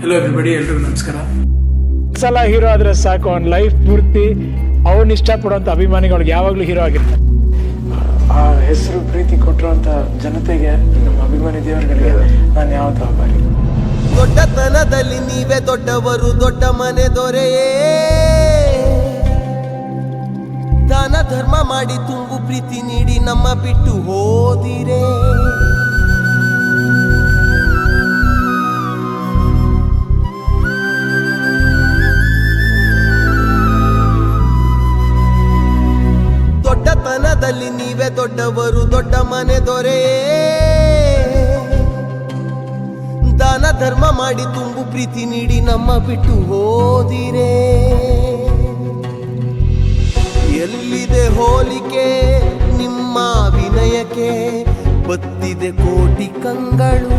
hello everybody ಎಲ್ರಿಗೂ ನಮಸ್ಕಾರ ಸಲ ಹೀರೋ ಆದ್ರೆ ಸಾಕು ಅವ್ನ ಲೈಫ್ ಪೂರ್ತಿ ಅವನ್ ಇಷ್ಟಪಡುವಂತ ಅಭಿಮಾನಿಗಳಿಗೆ ಯಾವಾಗ್ಲೂ ಹೀರೋ ಆಗಿರ್ತಾನೆ ಆ ಹೆಸರು ಪ್ರೀತಿ ಕೊಟ್ಟಿರುವಂತ ಜನತೆಗೆ ನಮ್ಮ ಅಭಿಮಾನಿ ದೇವರುಗಳಿಗೆ ನಾನು ಯಾವತ್ತೂ ಆಭಾರಿ ದೊಡ್ಡತನದಲ್ಲಿ ನೀವೇ ದೊಡ್ಡವರು ದೊಡ್ಡ ಮನೆ ದೊರೆಯೇ ದಾನ ಧರ್ಮ ಮಾಡಿ ತುಂಬು ಪ್ರೀತಿ ನೀಡಿ ನಮ್ಮ ಬಿಟ್ಟು ಹೋದಿರೇ ದೊಡ್ಡತನದಲ್ಲಿ ನೀವೇ ದೊಡ್ಡವರು ದೊಡ್ಡ ಮನೆ ದೊರೆಯೇ ದಾನ ಧರ್ಮ ಮಾಡಿ ತುಂಬು ಪ್ರೀತಿ ನೀಡಿ ನಮ್ಮ ಬಿಟ್ಟು ಹೋದಿರೇ ಎಲ್ಲಿದೆ ಹೋಲಿಕೆ ನಿಮ್ಮ ವಿನಯಕ್ಕೆ ಬತ್ತಿದೆ ಕೋಟಿ ಕಂಗಳು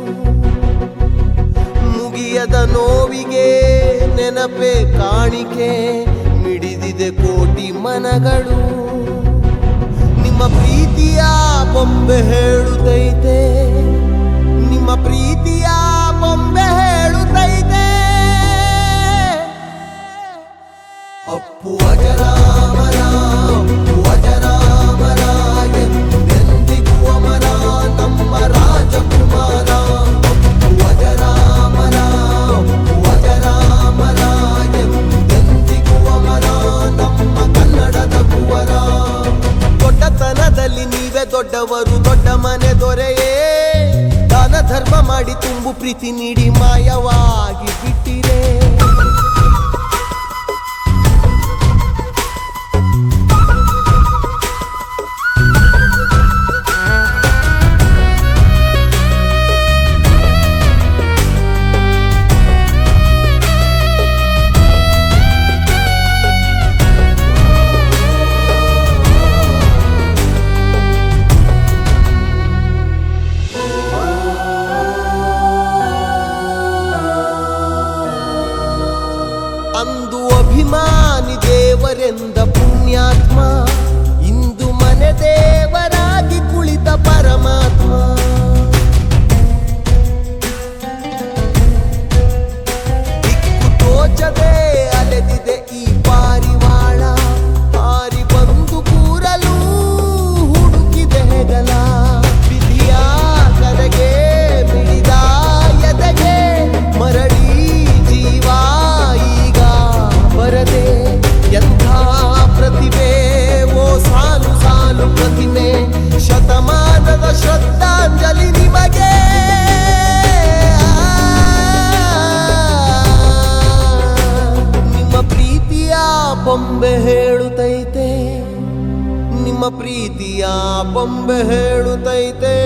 ಮುಗಿಯದ ನೋವಿಗೆ ನೆನಪೆ ಕಾಣಿಕೆ ಮಿಡಿದಿದೆ ಕೋಟಿ ಮನಗಳು ನಿಮ್ಮ ಪ್ರೀತಿಯ ಬೊಂಬೆ ಹೇಳುತ್ತೈತೆ ನಿಮ್ಮ ಪ್ರೀತಿಯ ಬೊಂಬೆ ಹೇಳುತ್ತೈತೆ ಅಪ್ಪು ಅಜರಾಮರ ಅಪ್ಪು ಅಜರಾಮರ ಎಂದೆಂದಿಗೂ ಅಮರ ನಮ್ಮ ರಾಜಕುಮಾರ ಅಪ್ಪು ಅಜರಾಮರ ಅಪ್ಪು ಅಜರಾಮರ ಎಂದೆಂದಿಗೂ ಅಮರ ನಮ್ಮ ಕನ್ನಡದ ಕುವರ ದೊಡ್ಡತನದಲ್ಲಿ ನೀವೇ ದೊಡ್ಡವರು ದೊಡ್ಡ ಮನೆ ದೊರೆಯೇ ದಾನ ಧರ್ಮ ಮಾಡಿ ತುಂಬು ಪ್ರೀತಿ ನೀಡಿ ಮಾಯವಾಗಿ ಬಿಟ್ಟಿರೇ ಅಂದು ಅಭಿಮಾನಿ ದೇವರೆಂದ ಪುಣ್ಯಾತ್ಮ ಇಂದು ಮನೆ ದೇವರಾಗಿ ಕುಳಿತ ಪರಮಾತ್ಮ ದಿಕ್ಕು ತೋಚದೆ ಅಲೆದಿದೆ ಈ ಪಾರಿವಾಳ ಹಾರಿ ಬಂದು ಕೂರಲು ಹುಡುಕಿದೆ ಹೆಗಲ ವಿಧಿಯ ಕರೆಗೆ ಮಿಡಿದ ಎದೆಗೆ ಮರಳಿ ಜೀವ ಈಗ ಬರದೆ ಎಂಥ ಪ್ರತಿಭೆ ಓ ಸಾಲು ಸಾಲು ಪ್ರತಿಮೆ ಶತಮಾನದ ಶ್ರದ್ಧಾಂಜಲಿ ನಿಮಗೆ ನಿಮ್ಮ ಪ್ರೀತಿಯ ಬೊಂಬೆ ಹೇಳುತ್ತೈತೆ ನಿಮ್ಮ ಪ್ರೀತಿಯ ಬೊಂಬೆ ಹೇಳುತ್ತೈತೆ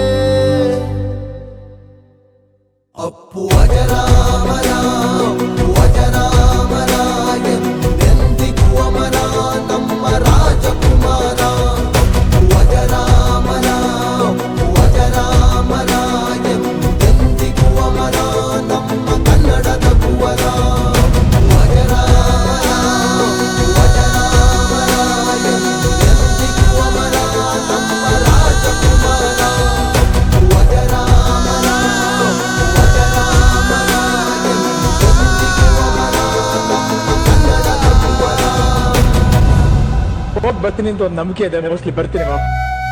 ಅಪ್ಪು ಅಜರಾಮರ ಅಪ್ಪು ಅಜರಾಮರ ಎಂದೆಂದಿಗೂ ಅಮರ ನಮ್ಮ ರಾಜಕುಮಾರ ಅಪ್ಪು ಅಜರಾಮರ ಅಪ್ಪು ಅಜರಾಮರ ಎಂದೆಂದಿಗೂ ಅಮರ ನಮ್ಮ ಕನ್ನಡದ ಕುವರ ಅಪ್ಪು ಅಜರಾಮರ ಅಪ್ಪು ಅಜರಾಮರ ಎಂದೆಂದಿಗೂ ಅಮರ ನಮ್ಮ ರಾಜಕುಮಾರ ಅಪ್ಪು ಅಜರಾಮರ ಹೋಗ್ ಬರ್ತೀನಿ ಅಂತ ಒಂದು ನಂಬಿಕೆ ಇದೆ ಮೋಸ್ಟ್ಲಿ ಬರ್ತೀನಿ